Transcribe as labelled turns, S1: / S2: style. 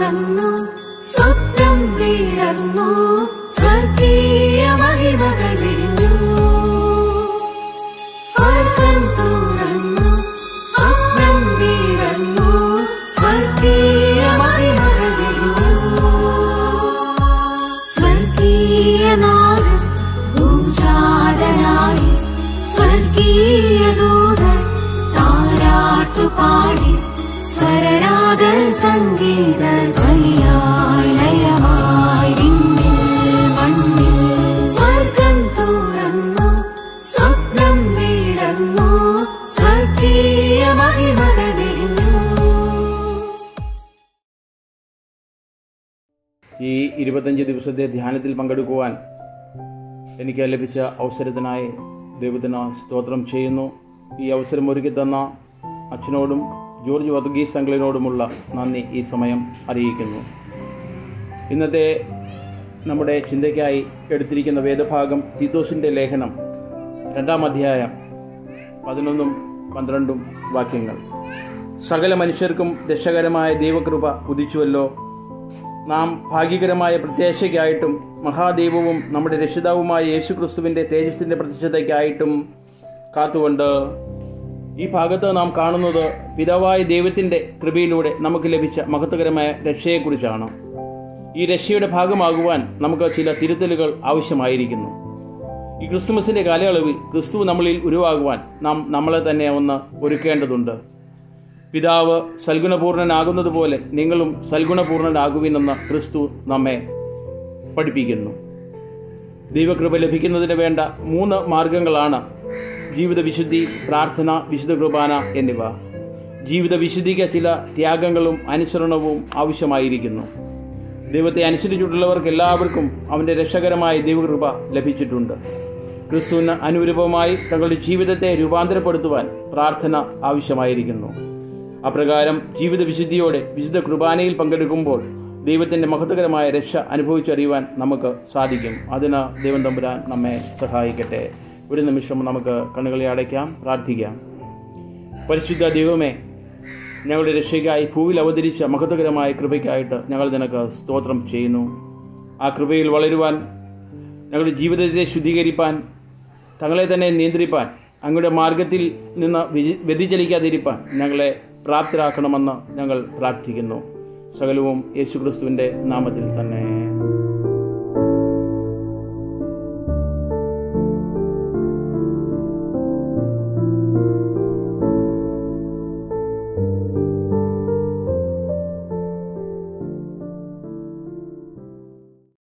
S1: തുറന്നു സ്വപ്നം വീഴന്നു സ്വർഗീയ മഹിമകൾ വിഴിഞ്ഞു സ്വർഗം തുറന്നു സ്വപ്നം വീഴന്നു സ്വർഗീയ മഹിമകൾ വിഴിഞ്ഞു സ്വർഗീയനാഥൻ ഭൂജാതനായി സ്വർഗീയ ദൂതൻ താരാട്ടുപാടി സ്വരരാഗ സംഗീത ധ്വനിയായി ലയമായി വിണ്ണിൽ മണ്ണിൽ സ്വർഗം തുറന്നു സ്വപ്നം വീടന്നു സ്വർഗീയ മഹിമകൾ വിഴിഞ്ഞു
S2: ഈ ഇരുപത്തഞ്ച് ദിവസത്തെ ധ്യാനത്തിൽ പങ്കെടുക്കുവാൻ എനിക്ക് ലഭിച്ച അവസരത്തിനായി ദൈവത്തിന് സ്തോത്രം ചെയ്യുന്നു ഈ അവസരം ഒരുക്കി തന്ന അച്ഛനോടും ജോർജ് വർഗീസ് അങ്കിളിനോടുമുള്ള നന്ദി ഈ സമയം അറിയിക്കുന്നു ഇന്നത്തെ നമ്മുടെ ചിന്തയ്ക്കായി എടുത്തിരിക്കുന്ന വേദഭാഗം തീത്തോസിൻ്റെ ലേഖനം രണ്ടാം അധ്യായം പതിനൊന്നും പന്ത്രണ്ടും വാക്യങ്ങൾ സകല മനുഷ്യർക്കും രക്ഷകരമായ ദൈവകൃപ ഉദിച്ചുവല്ലോ നാം ഭാഗ്യകരമായ പ്രത്യാശയ്ക്കായിട്ടും മഹാദൈവവും നമ്മുടെ രക്ഷിതാവുമായ യേശുക്രിസ്തുവിൻ്റെ തേജസ്സിൻ്റെ പ്രത്യക്ഷതയ്ക്കായിട്ടും കാത്തുകൊണ്ട് ഈ ഭാഗത്ത് നാം കാണുന്നത് പിതാവായ ദൈവത്തിൻ്റെ കൃപയിലൂടെ നമുക്ക് ലഭിച്ച മഹത്വകരമായ രക്ഷയെക്കുറിച്ചാണ് ഈ രക്ഷയുടെ ഭാഗമാകുവാൻ നമുക്ക് ചില തിരുത്തലുകൾ ആവശ്യമായിരിക്കുന്നു ഈ ക്രിസ്തുമസിന്റെ കാലയളവിൽ ക്രിസ്തു നമ്മളിൽ ഉരുവാകുവാൻ നാം നമ്മളെ തന്നെ ഒന്ന് ഒരുക്കേണ്ടതുണ്ട് പിതാവ് സൽഗുണപൂർണനാകുന്നതുപോലെ നിങ്ങളും സൽഗുണപൂർണനാകുവിനെന്ന് ക്രിസ്തു നമ്മെ പഠിപ്പിക്കുന്നു ദൈവകൃപ ലഭിക്കുന്നതിന് വേണ്ട മൂന്ന് മാർഗങ്ങളാണ് ജീവിത വിശുദ്ധി പ്രാർത്ഥന വിശുദ്ധ കുർബാന എന്നിവ ജീവിത വിശുദ്ധിക്ക് ചില ത്യാഗങ്ങളും അനുസരണവും ആവശ്യമായിരിക്കുന്നു ദൈവത്തെ അനുസരിച്ചിട്ടുള്ളവർക്ക് എല്ലാവർക്കും അവൻ്റെ രക്ഷകരമായ ദൈവകൃപ ലഭിച്ചിട്ടുണ്ട് ക്രിസ്തുവിന് അനുരൂപമായി തങ്ങളുടെ ജീവിതത്തെ രൂപാന്തരപ്പെടുത്തുവാൻ പ്രാർത്ഥന ആവശ്യമായിരിക്കുന്നു അപ്രകാരം ജീവിത വിശുദ്ധിയോടെ വിശുദ്ധ കുർബാനയിൽ പങ്കെടുക്കുമ്പോൾ ദൈവത്തിൻ്റെ മഹത്വകരമായ രക്ഷ അനുഭവിച്ചറിയുവാൻ നമുക്ക് സാധിക്കും അതിന് ദൈവം തമ്പുരാൻ നമ്മെ സഹായിക്കട്ടെ ഒരു നിമിഷം നമുക്ക് കണ്ണുകളെ അടയ്ക്കാം പ്രാർത്ഥിക്കാം പരിശുദ്ധ ദൈവമേ ഞങ്ങളുടെ രക്ഷയ്ക്കായി ഭൂവിൽ അവതരിച്ച മഹത്വകരമായ കൃപയ്ക്കായിട്ട് ഞങ്ങൾ നിനക്ക് സ്തോത്രം ചെയ്യുന്നു ആ കൃപയിൽ വളരുവാൻ ഞങ്ങളുടെ ജീവിതത്തെ ശുദ്ധീകരിപ്പാൻ തങ്ങളെ തന്നെ നിയന്ത്രിപ്പാൻ അങ്ങയുടെ മാർഗത്തിൽ നിന്ന് വ്യതി- വ്യതിചലിക്കാതിരിപ്പാൻ ഞങ്ങളെ പ്രാപ്തരാക്കണമെന്ന് ഞങ്ങൾ പ്രാർത്ഥിക്കുന്നു സകലവും യേശുക്രിസ്തുവിൻ്റെ നാമത്തിൽ തന്നെ